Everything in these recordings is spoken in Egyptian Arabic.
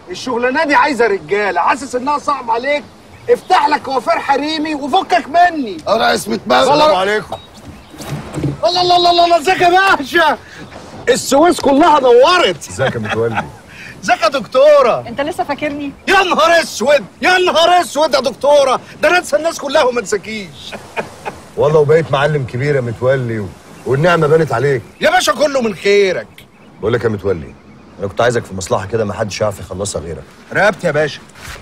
الشغلانه دي عايزه رجاله حاسس انها صعب عليك افتح لك وفير حريمي وفكك مني انا اسمي تمام السلام عليكم الله الله الله الله ازيك يا باشا السويس كلها نورت ازيك يا متولي ازيك يا دكتوره انت لسه فاكرني يا نهار اسود يا نهار اسود يا دكتوره ده انا انسى الناس كلها وما انساكيش والله وبقيت معلم كبير يا متولي و... والنعمه بانت عليك يا باشا كله من خيرك بقول لك يا متولي انا كنت عايزك في مصلحه كده ما حدش يعرف يخلصها غيرك رقبت يا باشا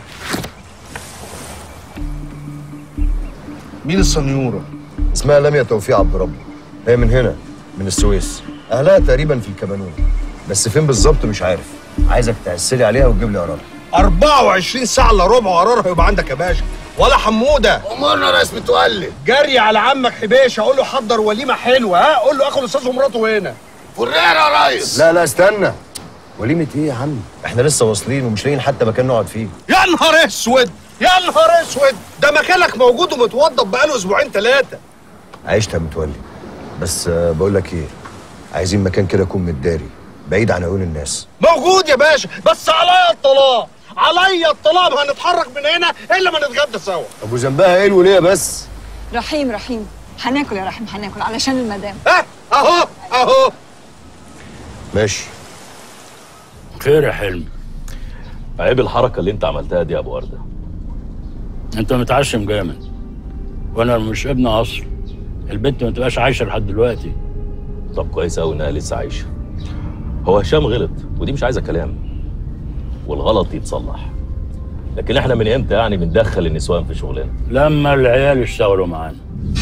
مين السنيوره اسمها لميا توفيق عبد ربه هي من هنا من السويس اهلها تقريبا في الكبانون بس فين بالظبط مش عارف عايزك تعسلي عليها وتجيب لي قرار 24 ساعه الا ربع قرارها يبقى عندك يا باشا ولا حموده امورنا يا ريس متولي جري على عمك حبيشه قول له حضر وليمه حلوه ها قول له اخد استاذ ومراته هنا فريرة يا ريس لا لا استنى وليمة ايه يا عم؟ احنا لسه واصلين ومش لاقيين حتى مكان نقعد فيه يا نهار اسود يا نهار اسود ده مكانك موجود ومتوضب بقاله اسبوعين ثلاثه عشت يا متولي بس آه، بقول لك ايه عايزين مكان كده يكون متداري بعيد عن عيون الناس موجود يا باشا بس عليا الطلاق عليا الطلاق ما هنتحرك من هنا الا ما نتغدى سوا طب وذنبها ايه الوليه بس؟ رحيم رحيم هناكل يا رحيم هناكل علشان المدام ها اهو اهو ماشي خير يا حلمي عيب الحركه اللي انت عملتها دي يا ابو ورده انت متعشم جامد وانا مش ابن اصل البنت ما تبقاش عايشه لحد دلوقتي طب كويس قوي انها لسه عايشه هو هشام غلط ودي مش عايزه كلام والغلط يتصلح لكن احنا من امتى يعني بندخل النسوان في شغلنا لما العيال يشتغلوا معانا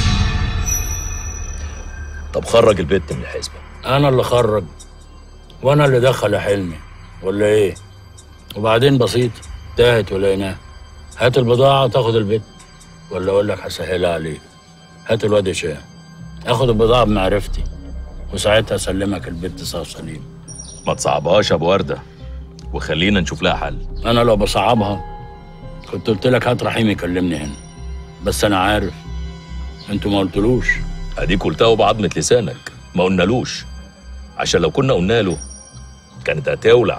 طب خرج البت من الحسبه انا اللي خرج وانا اللي دخل يا حلمي ولا ايه وبعدين بسيط تاهت ولقيناها هات البضاعه تاخد البيت ولا اقول لك هسهلها عليك هات الواد هشام اخد البضاعه بمعرفتي وساعتها اسلمك البيت صار سليم ما تصعبهاش يا ابو ورده وخلينا نشوف لها حل انا لو بصعبها كنت قلت لك هات رحيم يكلمني هنا بس انا عارف انتوا ما قلتلوش اديك قلتها بعضمه لسانك ما قلنالوش عشان لو كنا قلنا له كانت هتولع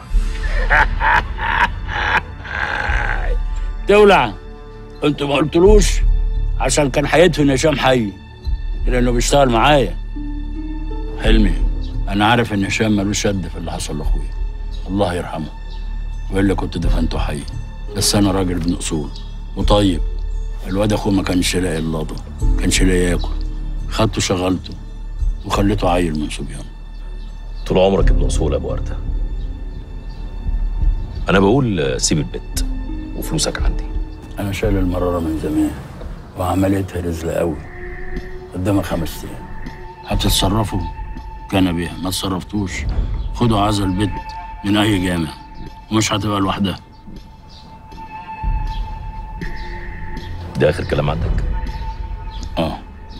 تولع انتوا ما قلتلوش عشان كان هيدفن هشام حي لانه بيشتغل معايا حلمي انا عارف ان هشام ملوش يد في اللي حصل لاخويا الله يرحمه والا كنت دفنته حي بس انا راجل ابن اصول وطيب الواد اخوه ما كانش لاقي اللضا كانش لاقي ياكل خدته شغلته وخليته عيل من صبيان طول عمرك ابن اصول يا ابو ورده انا بقول آه، سيب البت وفلوسك عندي انا شايل المراره من زمان وعمليتها رزلة قوي قدامك خمس ايام هتتصرفوا كان بيها ما تصرفتوش خدوا عزا البيت من اي جامع ومش هتبقى لوحدها ده اخر كلام عندك اه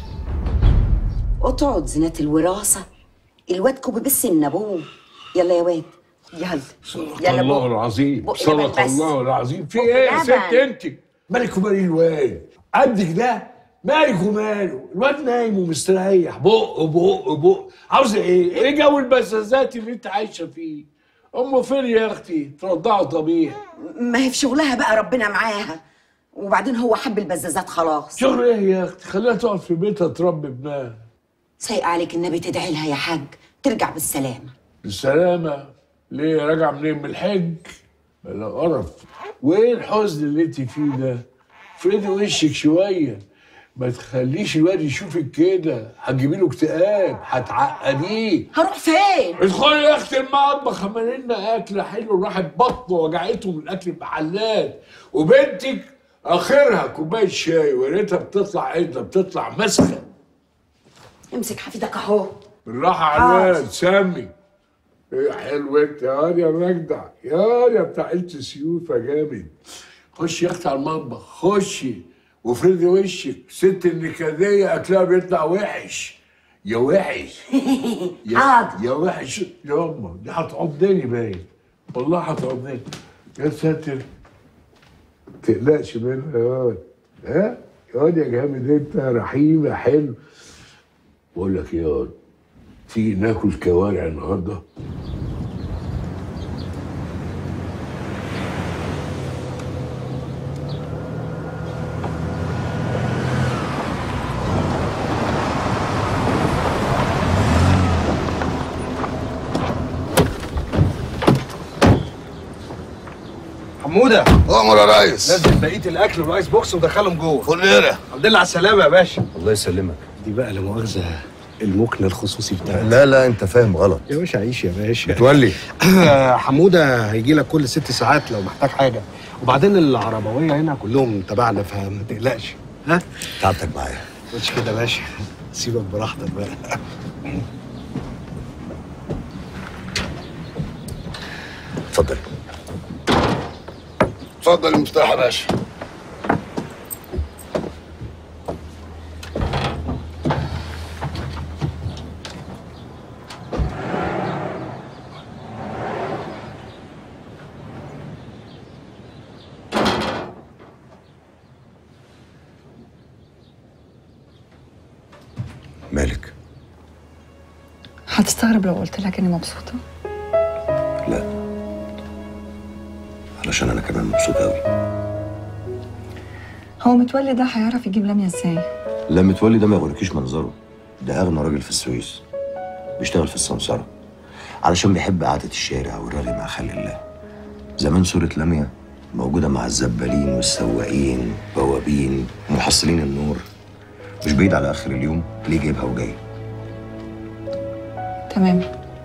اقعد زينة الوراثة الواد كوبي بس ابوه يلا يا واد يلا يلا الله بو. العظيم بق صدق لبن بس. الله العظيم في بق ايه يا لبن. ست انت مالك ومال الواد قدك ده مالك وماله الواد نايم ومستريح بق بق بق عاوزه ايه ايه جو البزازات اللي انت عايشه فيه امه فين يا اختي ترضعه طبيعي ما هي في شغلها بقى ربنا معاها وبعدين هو حب البزازات خلاص شغل ايه يا اختي خليها تقعد في بيتها تربي ابنها سايق عليك النبي تدعي لها يا حاج ترجع بالسلامة بالسلامة ليه راجع منين من الحج بلا قرف وايه الحزن اللي انت فيه ده فردي وشك شوية ما تخليش الواد يشوفك كده هتجيبي له اكتئاب هتعقديه هروح فين؟ ادخلي يا اختي المطبخ اعملي لنا اكل حلو راحت بطنه وجعته من اكل المحلات وبنتك اخرها كوبايه شاي ويا ريتها بتطلع عدة بتطلع مسخه امسك حفيدك اهو بالراحه على حاضر. الواد سامي ايه حلو انت يا واد يا مجدع يا واد يا بتاع عيلة السيوف يا جامد خشي يا اختي على المطبخ خشي وافردي وشك ست النكديه اكلها بيطلع وحش يا وحش يا, حاضر. يا وحش يا امه دي هتعضني باين والله هتعضني يا ساتر تقلقش منها يا واد ها يا واد يا جامد انت رحيم يا حلو بقول لك يا واد تيجي ناكل كوارع النهارده حموده امر يا ريس نزل بقيه الاكل والايس بوكس ودخلهم جوه فليره الحمد لله على السلامه يا باشا الله يسلمك دي بقى لا مؤاخذه المكن الخصوصي بتاعك لا لا انت فاهم غلط يا باشا عيش يا باشا تولي حموده هيجي لك كل ست ساعات لو محتاج حاجه وبعدين العربويه هنا كلهم تبعنا فما تقلقش ها تعبتك معايا مش كده يا باشا سيبك براحتك بقى اتفضل اتفضل المفتاح يا باشا مالك هتستغرب لو قلت لك اني مبسوطه لا علشان انا كمان مبسوط قوي هو متولي ده هيعرف يجيب لميا ازاي لا متولي ده ما يغركيش منظره ده اغنى راجل في السويس بيشتغل في السمسرة علشان بيحب قعدة الشارع والرغي مع خلق الله زمان صورة لميا موجودة مع الزبالين والسواقين بوابين ومحصلين النور مش بعيد على آخر اليوم ليه جايبها وجاي تمام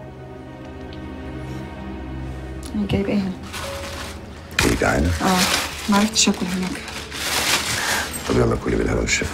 انا جايب ايه هنا جاي جعانة اه ما عرفتش اكل هناك طب يلا كلي بالهنا والشفا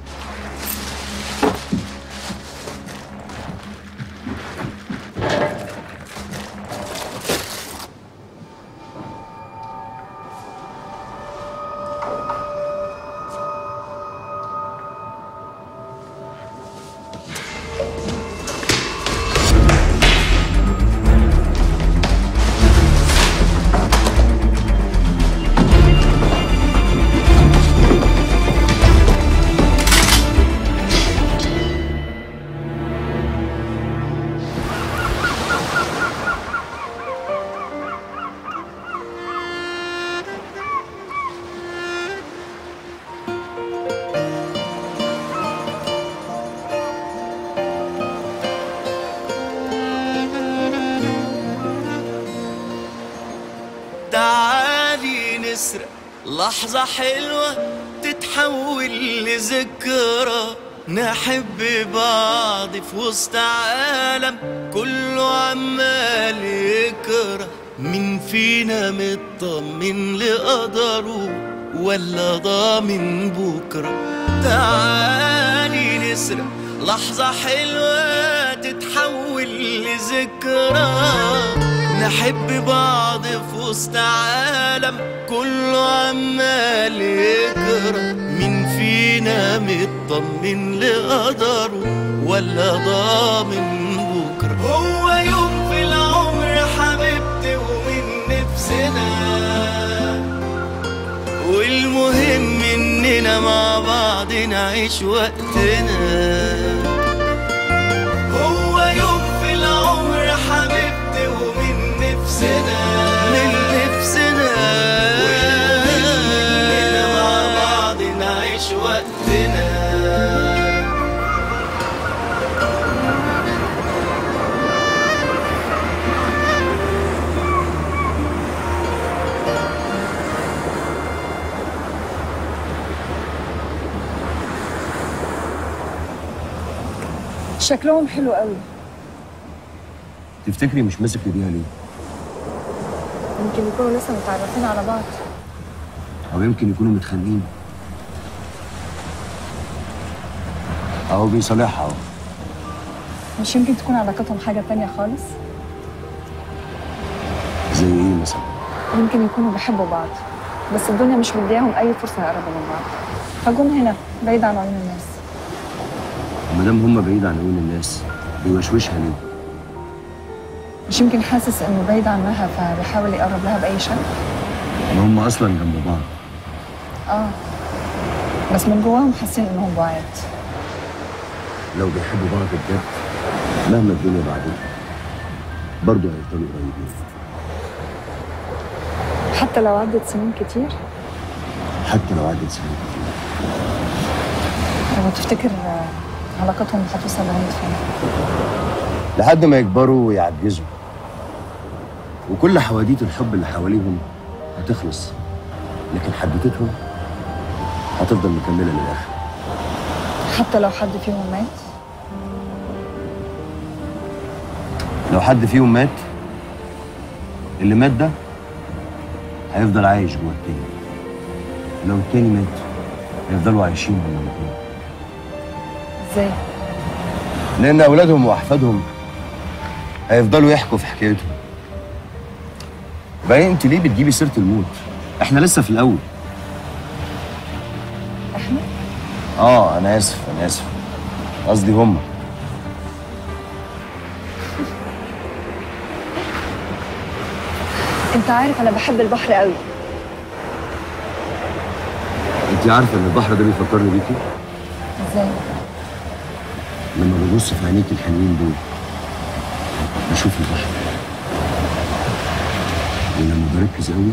تعالي نسرق لحظة حلوة تتحول لذكرى نحب بعض في وسط عالم كله عمال يكره مين فينا مطمن لقدره ولا ضامن بكرة تعالي نسرق لحظة حلوة تتحول لذكرى نحب بعض في وسط عالم كله عمال يكره مين فينا مطمن لقدره ولا ضامن بكره هو يوم في العمر حبيبتي ومن نفسنا والمهم اننا مع بعض نعيش وقتنا هو يوم في العمر حبيبتي ومن نفسنا من نفسنا والمهم مع بعض نعيش وقتنا شكلهم حلو قوي تفتكري مش ماسك ايديها ليه؟ يمكن يكونوا لسه متعرفين على بعض أو يمكن يكونوا متخانقين أهو بيصالحها أهو مش يمكن تكون علاقتهم حاجه تانية خالص زي إيه مثلا؟ يمكن يكونوا بيحبوا بعض بس الدنيا مش مدياهم اي فرصه يقربوا من بعض فجم هنا بعيد عن عيون الناس ما دام هما بعيد عن عيون الناس بيوشوشها ليه؟ مش يمكن حاسس انه بعيد عنها فبيحاول يقرب لها باي شكل ما هما أصلا جنب بعض اه بس من جواهم حاسين انهم بعاد لو بيحبوا بعض بجد مهما الدنيا بعدين برضه هيفضلوا قريبين حتى لو عدت سنين كتير حتى لو عدت سنين كتير لو تفتكر آه، علاقتهم هتوصل لغايه فين لحد ما يكبروا ويعجزوا وكل حواديت الحب اللي حواليهم هتخلص لكن حدوتتهم هتفضل مكمله للاخر حتى لو حد فيهم مات لو حد فيهم مات اللي مات ده هيفضل عايش جوه التاني لو التاني مات هيفضلوا عايشين هما الاتنين ازاي لان اولادهم واحفادهم هيفضلوا يحكوا في حكايتهم باين انت ليه بتجيبي سيره الموت احنا لسه في الاول احنا اه انا اسف انا اسف قصدي هم انت عارف انا بحب البحر قوي انت عارفه ان البحر ده بيفكرني بيكي ازاي لما ببص في عينيك الحلوين دول بشوف البحر ولما بركز قوي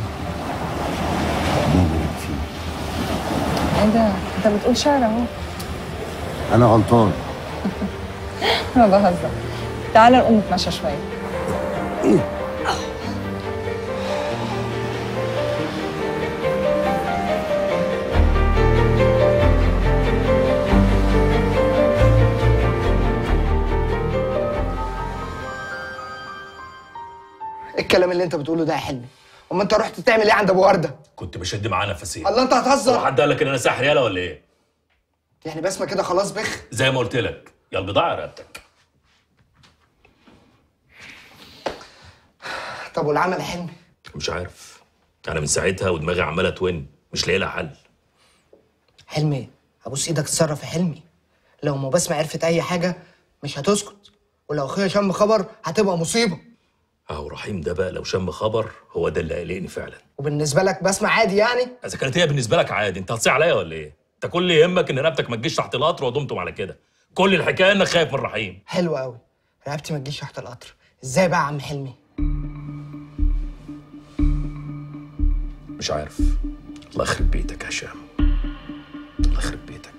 بغرق فيه ايه ده انت بتقول شعر اهو انا غلطان انا بهزر تعالى نقوم نتمشى شويه إيه الكلام اللي انت بتقوله ده يا حلمي اما انت رحت تعمل ايه عند ابو ورده كنت بشد معاه نفسيه الله انت هتهزر هو حد قال لك ان انا ساحر يالا ولا ايه؟ يعني بسمه كده خلاص بخ زي ما قلت لك يا البضاعه رقبتك طب والعمل يا حلمي مش عارف انا من ساعتها ودماغي عماله تون مش لاقي لها حل حلمي ابوس ايدك تتصرف يا حلمي لو ام بسمه عرفت اي حاجه مش هتسكت ولو اخويا شم خبر هتبقى مصيبه اهو رحيم ده بقى لو شم خبر هو ده اللي قلقني فعلا وبالنسبه لك بسمه عادي يعني اذا كانت هي بالنسبه لك عادي انت هتصيع عليا ولا ايه؟ انت كل اللي يهمك ان رقبتك ما تجيش تحت القطر ودمتم على كده كل الحكايه انك خايف من رحيم حلو قوي رقبتي ما تجيش تحت القطر ازاي بقى يا عم حلمي مش عارف الله يخرب بيتك يا هشام الله يخرب بيتك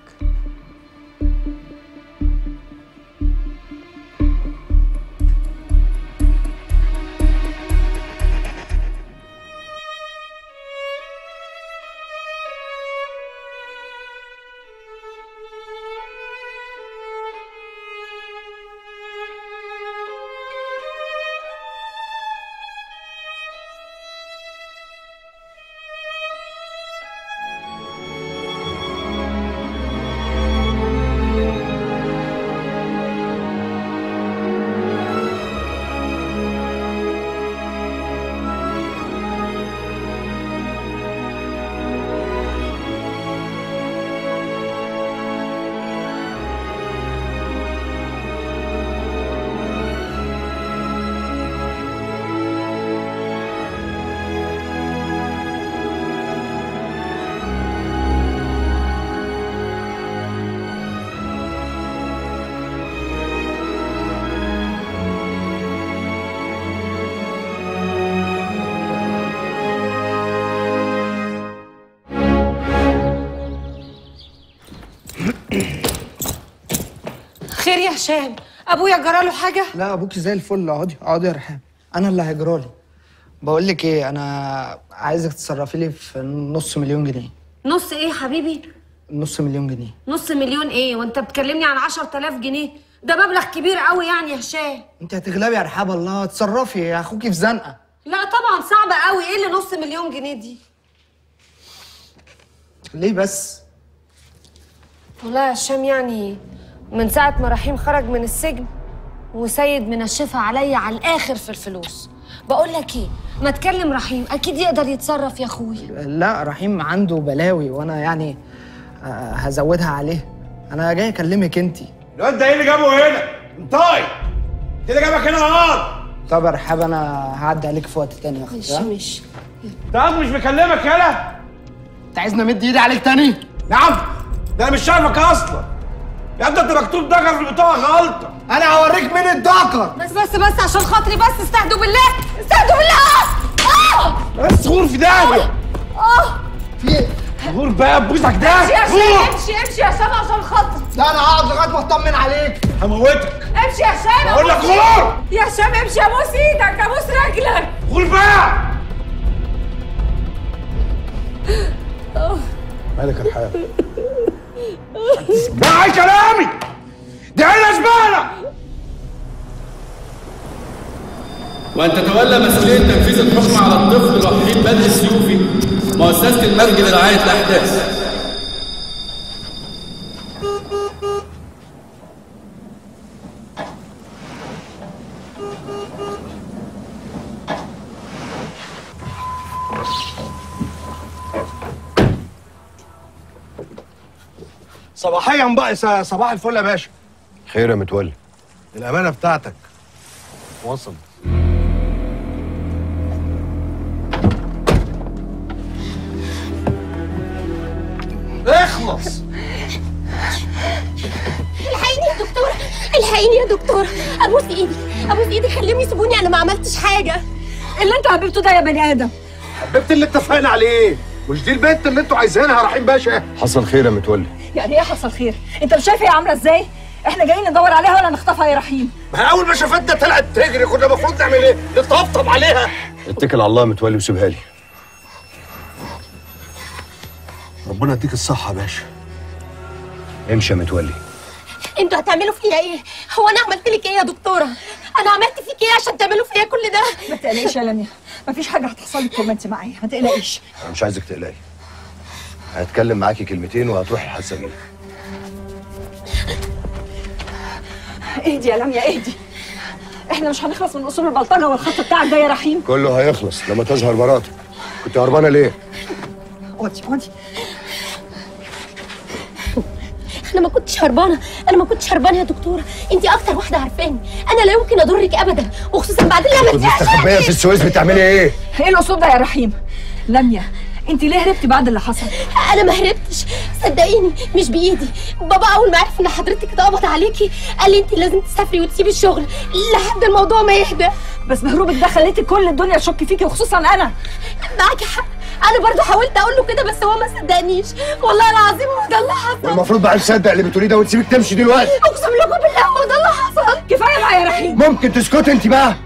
خير يا هشام ابويا جراله حاجه لا ابوكي زي الفل اقعدي اقعدي يا رحاب انا اللي هيجرالي بقول لك ايه انا عايزك تتصرفي لي في نص مليون جنيه نص ايه يا حبيبي نص مليون جنيه نص مليون ايه وانت بتكلمني عن 10000 جنيه ده مبلغ كبير قوي يعني يا هشام انت هتغلبي يا رحاب الله اتصرفي يا اخوكي في زنقه لا طبعا صعب قوي ايه اللي نص مليون جنيه دي ليه بس والله يا هشام يعني من ساعة ما رحيم خرج من السجن وسيد منشفها عليا على الآخر في الفلوس بقول لك ايه ما تكلم رحيم اكيد يقدر يتصرف يا اخوي لا رحيم عنده بلاوي وانا يعني آه، هزودها عليه انا جاي اكلمك انت الواد ده ايه اللي جابه هنا؟ انطاي انت اللي جابك هنا غلط طب يا رحاب انا هعدي عليك في وقت تاني يا اختي ماشي ها؟ ماشي انت قصدي مش مكلمك يالا انت عايزني امد ايدي عليك تاني نعم ده انا مش شايفك اصلا يا ابني انت مكتوب دكر في البطاقه غلطه انا هوريك مين الدكر بس بس بس عشان خاطري بس استهدوا بالله استهدوا بالله اه بس غور في داهيه اه في ايه؟ غور بقى بوسك ده امشي يا هشام غور امشي امشي يا هشام عشان خاطري لا انا هقعد لغايه ما اطمن عليك هموتك امشي يا هشام بقول لك أبوس غور إيدك. يا هشام امشي ابوس ايدك ابوس رجلك غور بقى مالك الحال اسمعي كلامي دي عيله زباله وأن تتولى مسؤولية تنفيذ الحكم على الطفل الوحيد بدر السيوفي مؤسسة المرج لرعاية الأحداث صباحيا بقى س- صباح الفل يا باشا خير يا متولي الامانه بتاعتك وصل اخلص الحقيني يا دكتورة الحقيني يا دكتورة ابوس ايدي ابوس ايدي خليهم يسيبوني انا ما عملتش حاجة اللي انت حبيبته ده يا بني ادم حبيبتي اللي اتفقنا عليه مش دي البنت اللي انتوا عايزينها رحيم باشا حصل خير يا متولي يعني ايه حصل خير انت مش شايف هي عامله ازاي احنا جايين ندور عليها ولا نخطفها يا رحيم ما هي اول ما شافتنا طلعت تجري كنا المفروض نعمل ايه؟ نطبطب عليها اتكل على الله يا متولي وسيبها لي ربنا يديك الصحه يا باشا امشي يا متولي انتوا هتعملوا فيا ايه هو انا عملت لك ايه يا دكتورة انا عملت فيك ايه عشان تعملوا فيا كل ده ما تقلقيش يا لميا مفيش حاجه هتحصل لك طول ما انت معايا ما تقلقيش انا مش عايزك تقلقي هتكلم معاكي كلمتين وهتروحي الحسابين اهدي يا لميا اهدي احنا مش هنخلص من اصول البلطجه والخط بتاعك ده يا رحيم كله هيخلص لما تظهر مراتك كنت هربانه ليه؟ اقعدي اقعدي انا ما كنتش هربانة انا ما كنتش هربانة يا دكتورة انت اكتر واحدة عارفاني انا لا يمكن اضرك ابدا وخصوصا بعد اللي كنت عملتيه مستخبيه في السويس بتعملي ايه؟ ايه الاسلوب ده يا رحيم لميا انت ليه هربتي بعد اللي حصل انا ما هربتش صدقيني مش بايدي بابا اول ما عرف ان حضرتك اتقبض عليكي قال لي انت لازم تسافري وتسيبي الشغل لحد الموضوع ما يهدى بس مهروبك ده خليتي كل الدنيا تشك فيكي وخصوصا انا معاكي حق انا برضو حاولت اقول له كده بس هو ما صدقنيش والله العظيم هو ده اللي حصل والمفروض بقى تصدق اللي بتقوليه ده وتسيبك تمشي دلوقتي اقسم لكم بالله هو ده اللي حصل كفايه بقى يا رحيم ممكن تسكتي انت بقى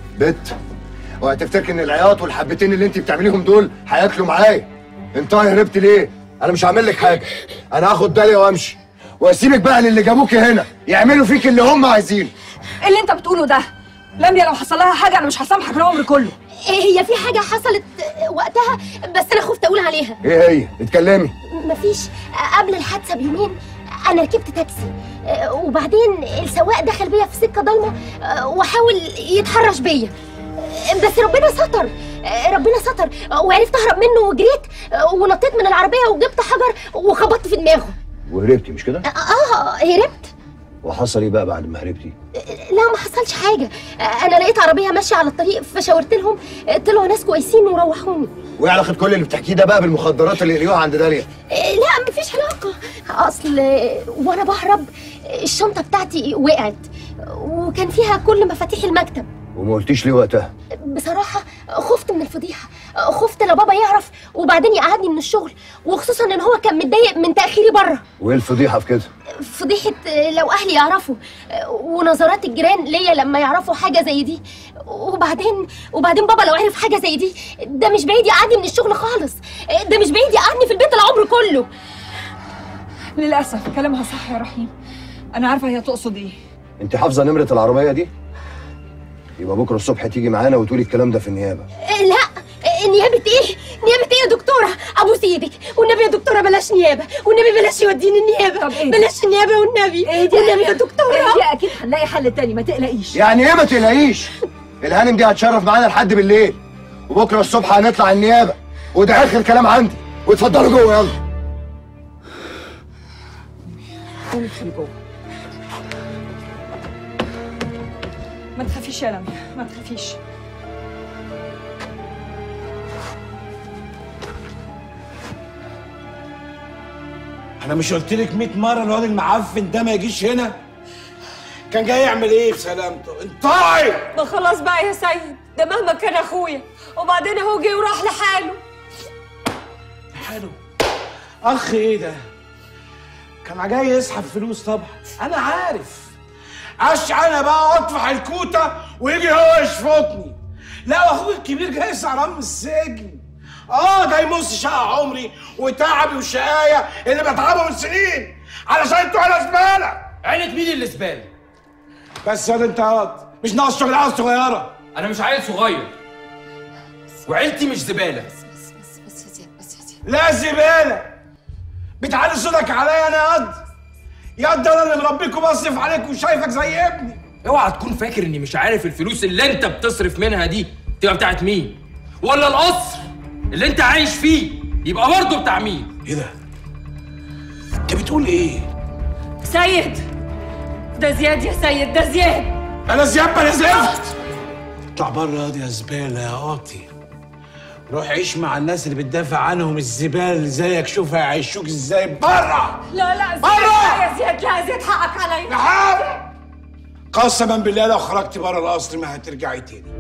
بت وهتفتكر ان العياط والحبتين اللي انت بتعمليهم دول هياكلوا معايا انت هربت ليه انا مش هعمل لك حاجه انا هاخد داليا وامشي واسيبك بقى للي جابوكي هنا يعملوا فيك اللي هم عايزينه ايه اللي انت بتقوله ده لميا لو حصل لها حاجه انا مش هسامحك العمر كله إيه هي في حاجة حصلت وقتها بس أنا خفت أقول عليها ايه هي اتكلمي مفيش قبل الحادثة بيومين أنا ركبت تاكسي آه، وبعدين السواق دخل بيا في سكة ضلمة آه، وحاول يتحرش بيا آه، بس ربنا ستر آه، ربنا ستر آه، وعرفت أهرب منه وجريت آه، ونطيت من العربية وجبت حجر وخبطت في دماغه وهربتي مش كده آه، اه هربت وحصل ايه بقى بعد ما هربتي لا ما حصلش حاجة آه، أنا لقيت عربية ماشية على الطريق فشاورت لهم آه، طلعوا ناس كويسين وروحوني وايه علاقه كل اللي بتحكيه ده بقى بالمخدرات اللي لقيوها عند داليا إيه، لا مفيش علاقة أصل آه، وأنا بهرب آه، الشنطة بتاعتي وقعت وكان فيها كل مفاتيح المكتب وما قلتيش ليه وقتها بصراحة خفت من الفضيحة خفت لا بابا يعرف وبعدين يقعدني من الشغل وخصوصا ان هو كان متضايق من تأخيري بره وايه الفضيحه في كده فضيحة آه، لو أهلي يعرفوا آه، ونظرات الجيران ليا لما يعرفوا حاجة زي دي وبعدين وبعدين بابا لو عرف حاجة زي دي ده مش بعيد يقعدني من الشغل خالص آه، ده مش بعيد يقعدني في البيت العمر كله للاسف كلامها صح يا رحيم انا عارفه هي تقصد ايه انت حافظه نمره العربيه دي يبقى بكره الصبح تيجي معانا وتقولي الكلام ده في النيابه آه، لا آه، نيابة ايه؟ نيابة ايه يا دكتورة؟ ابوس ايدك والنبي يا دكتورة بلاش نيابة والنبي بلاش يوديني النيابة طب ايه؟ بلاش النيابة والنبي ايه دي والنبي يا دكتورة ايه دي اكيد هنلاقي حل تاني ما تقلقيش يعني ايه ما تقلقيش الهانم دي هتشرف معانا لحد بالليل وبكره الصبح هنطلع النيابه وده اخر كلام عندي واتفضلوا جوه يلا قومي ادخلي جوه ما تخافيش يا لميا ما تخافيش انا مش قلت لك 100 مره الواد المعفن ده ما يجيش هنا كان جاي يعمل ايه في سلامته انطعي ما خلاص بقى يا سيد ده مهما كان اخويا وبعدين اهو جه وراح لحاله حلو اخ ايه ده كان جاي يسحب فلوس طبعا انا عارف اش انا بقى واطفح الكوته ويجي هو يشفطني لا واخوك الكبير جاي سهران من السجن اه ده هيمص شقى عمري وتعبي وشقايا اللي بتعبه من سنين علشان انتوا عيله زباله عيلة مين اللي زبالة؟ بس يا انت ياض مش ناقص شغلانه صغيره أنا مش عيل صغير وعيلتي مش زبالة لا زباله بتعلي صوتك عليا انا ياض ياض ده انا اللي مربيك وبصرف عليك وشايفك زي ابني اوعى تكون فاكر اني مش عارف الفلوس اللي انت بتصرف منها دي تبقى بتاعت مين ولا القصر اللي انت عايش فيه يبقى برضه بتاع مين ايه ده انت بتقول ايه سيد ده زياد يا سيد ده زياد انا زياد انا زفت اطلع بره ياض يا زباله يا قاطي روح عيش مع الناس اللي بتدافع عنهم الزبال اللي زيك شوف هيعيشوك ازاي بره لا لا زياد برا! لا يا زياد لا زياد حقك عليا نعم قسما بالله لو خرجت بره القصر ما هترجعي تاني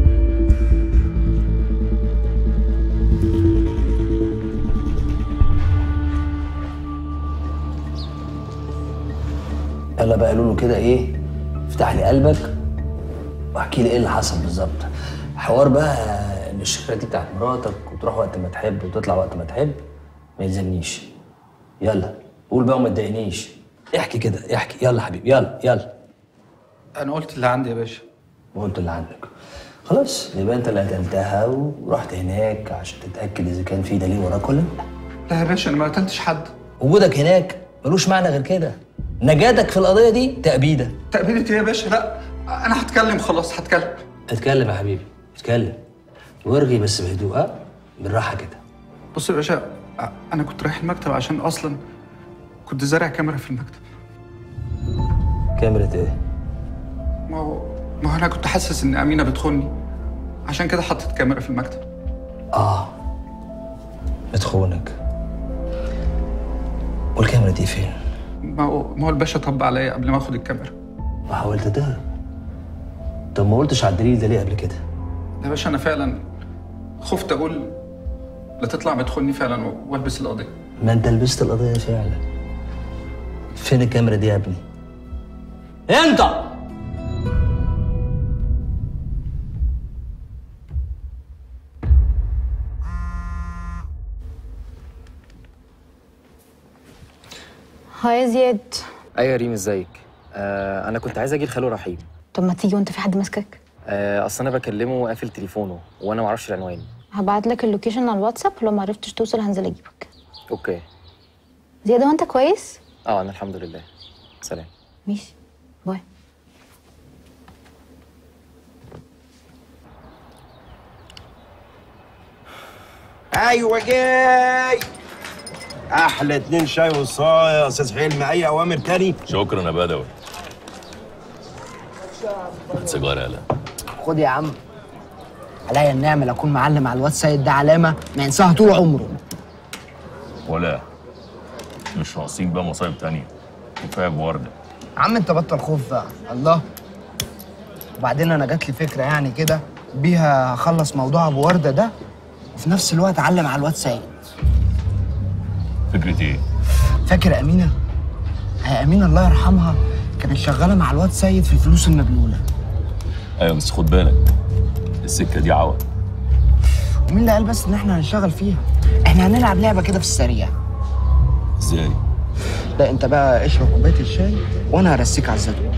يلا بقى قالوا له كده ايه افتح لي قلبك واحكي لي ايه اللي حصل بالظبط حوار بقى ان الشركه دي بتاعت مراتك وتروح وقت ما تحب وتطلع وقت ما تحب ما يلزمنيش يلا قول بقى وما تضايقنيش احكي كده احكي يلا حبيبي يلا يلا انا قلت اللي عندي يا باشا وقلت اللي عندك خلاص يبقى انت اللي قتلتها ورحت هناك عشان تتاكد اذا كان في دليل وراك ولا لا لا يا باشا انا ما قتلتش حد وجودك هناك ملوش معنى غير كده نجاتك في القضيه دي تأبيده تأبيدة ايه يا باشا لا انا هتكلم خلاص هتكلم اتكلم يا حبيبي اتكلم وارغي بس بهدوء ها بالراحه كده بص يا باشا انا كنت رايح المكتب عشان اصلا كنت زارع كاميرا في المكتب كاميرا ايه ما هو ما هو انا كنت حاسس ان امينه بتخوني عشان كده حطيت كاميرا في المكتب اه بتخونك والكاميرا دي فين ما هو ما هو الباشا طب عليا قبل ما اخد الكاميرا وحاولت تهرب طب ما قلتش على الدليل ده ليه قبل كده يا باشا انا فعلا خفت اقول لا تطلع بتخوني فعلا و- والبس القضيه ما انت لبست القضيه فعلا فين الكاميرا دي يا ابني انت هاي يا زياد ايوه يا ريم ازيك آه انا كنت عايز اجي لخاله رحيم طب ما تيجي وانت في حد ماسكك آه اصل انا بكلمه قافل تليفونه وانا ما اعرفش العنوان هبعت لك اللوكيشن على الواتساب لو ما عرفتش توصل هنزل اجيبك اوكي زياد هو انت كويس اه انا الحمد لله سلام ماشي باي ايوه جاي احلى اتنين شاي وصايه يا استاذ حلمي اي اوامر تاني شكرا يا بدوي هات سيجاره يلا خد يا عم عليا النعمة اكون معلم على الواد سيد ده علامة ما ينساها طول عمره ولا مش ناقصين بقى مصايب تانية كفايه بورده يا عم انت بطل خوف بقى الله وبعدين انا جات لي فكرة يعني كده بيها هخلص موضوع ابو وردة ده وفي نفس الوقت اعلم على الواد سيد فكرة ايه؟ فاكر امينة؟ هي امينة الله يرحمها كانت شغالة مع الواد سيد في الفلوس المبلولة ايوه بس خد بالك السكه دي عوض ومين اللي قال بس ان احنا هنشتغل فيها؟ احنا هنلعب لعبة كده في السريع ازاي؟ لا انت بقى اشرب كوباية الشاي وانا هرسيك على الزيتون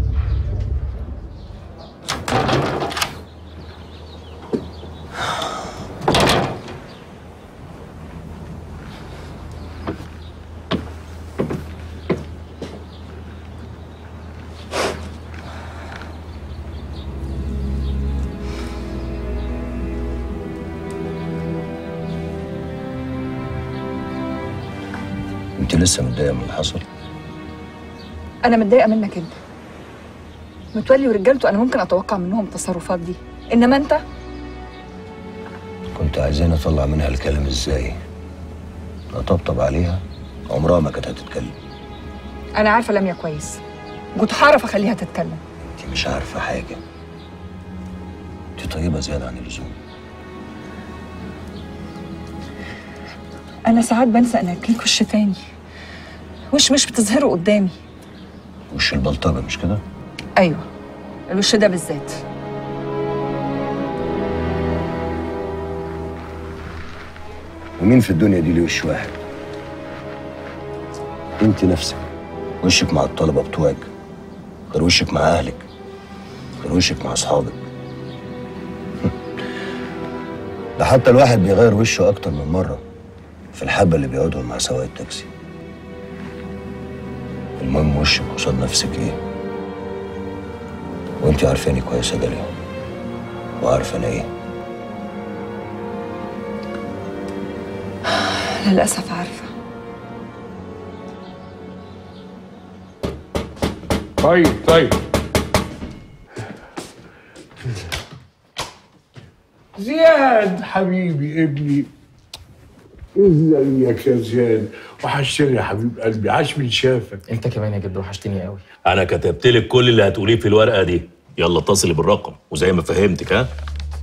انت لسه متضايقه من اللي حصل انا متضايقه منك انت متولي ورجالته انا ممكن اتوقع منهم التصرفات دي انما انت كنت عايزين اطلع منها الكلام ازاي اطبطب عليها عمرها ما كانت هتتكلم انا عارفه لميا كويس كنت هعرف اخليها تتكلم انت مش عارفه حاجه انت طيبه زياده عن اللزوم انا ساعات بنسى انك ليك وش تاني وش مش بتظهره قدامي وش البلطجه مش كده ايوه الوش ده بالذات ومين في الدنيا دي ليه وش واحد انت نفسك وشك مع الطلبة بتوعك غير وشك مع اهلك غير وشك مع اصحابك ده حتى الواحد بيغير وشه اكتر من مرة في الحبة اللي بيقعدهم مع سواق التاكسي المهم وشك قصاد نفسك ايه وانت عارفاني كويس يا داليا وعارفه انا ايه للأسف عارفة طيب طيب زياد حبيبي ابني ازيك يا زياد وحشتني يا حبيب قلبي عاش من شافك انت كمان يا جد وحشتني قوي انا كتبت لك كل اللي هتقوليه في الورقه دي يلا اتصلي بالرقم وزي ما فهمتك ها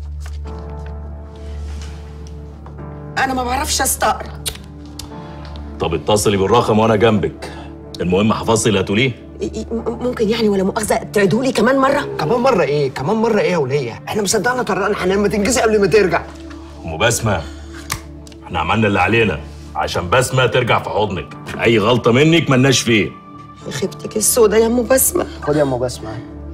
انا ما بعرفش استقرا طب اتصلي بالرقم وانا جنبك المهم حفظتي اللي هتقوليه ممكن يعني ولا مؤاخذه تعيدوا لي كمان مره كمان مرة ايه؟ كمان مرة ايه يا ولية؟ احنا مصدقنا طرقان حنان ما تنجزي قبل ما ترجع ام بسمه احنا عملنا اللي علينا عشان بسمه ترجع في حضنك اي غلطه منك ملناش فيه خيبتك السودا يا ام بسمه خد يا ام بسمة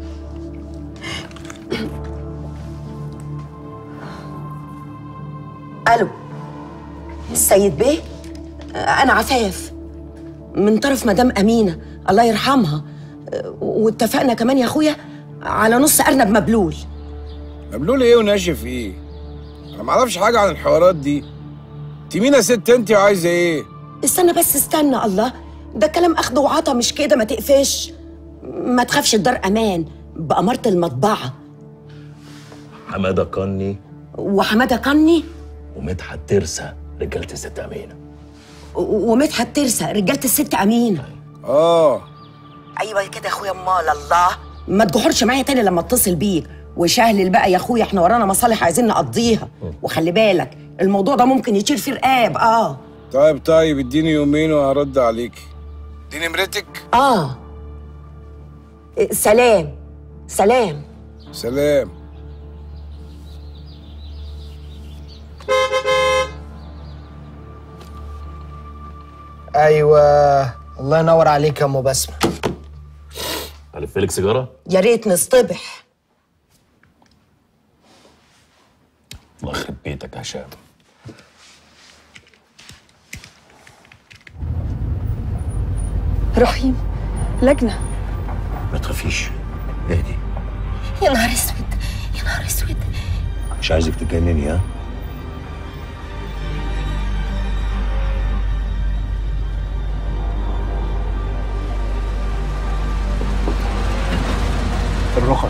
الو السيد بيه انا عفاف من طرف مدام امينه الله يرحمها واتفقنا كمان يا اخويا على نص ارنب مبلول مبلول ايه وناشف ايه؟ انا ما اعرفش حاجه عن الحوارات دي انت مين يا ست انت وعايزه ايه؟ استنى بس استنى الله ده كلام اخد وعطا مش كده ما تقفش ما تخافش الدار امان بأمارة المطبعة حماده قني وحمادة قني ومدحت ترسى رجاله الست امينه و- ومدحت ترسى رجالة الست أمينة اه أيوة كده يا أخويا أمال الله ما تجحرش معايا تاني لما اتصل بيك وشهلل بقى يا أخويا احنا ورانا مصالح عايزين نقضيها وخلي بالك الموضوع ده ممكن يطير فيه رقاب اه طيب طيب اديني يومين وهرد عليك دي نمرتك اه إيه، سلام سلام سلام ايوه الله ينور عليك يا ام بسمة الف لك سيجاره يا ريت نصطبح الله يخرب بيتك يا هشام رحيم لجنة ما تخافيش اهدي يا نهار اسود يا نهار اسود مش عايزك تجنني ها الرخص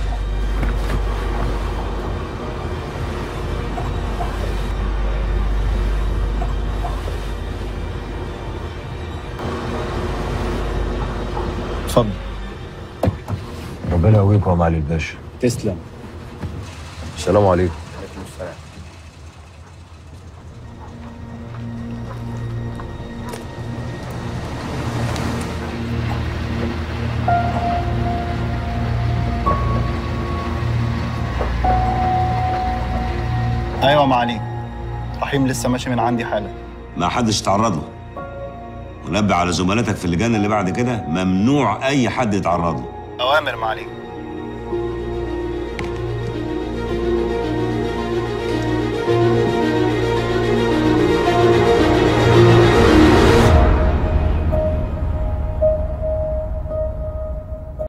اتفضل ربنا يقويك يا معالي الباشا تسلم السلام عليكم ايوه معاليك رحيم لسه ماشي من عندي حالا ما حدش يتعرض له ونبه على زملاتك في اللجان اللي بعد كده ممنوع اي حد يتعرض له اوامر معاليك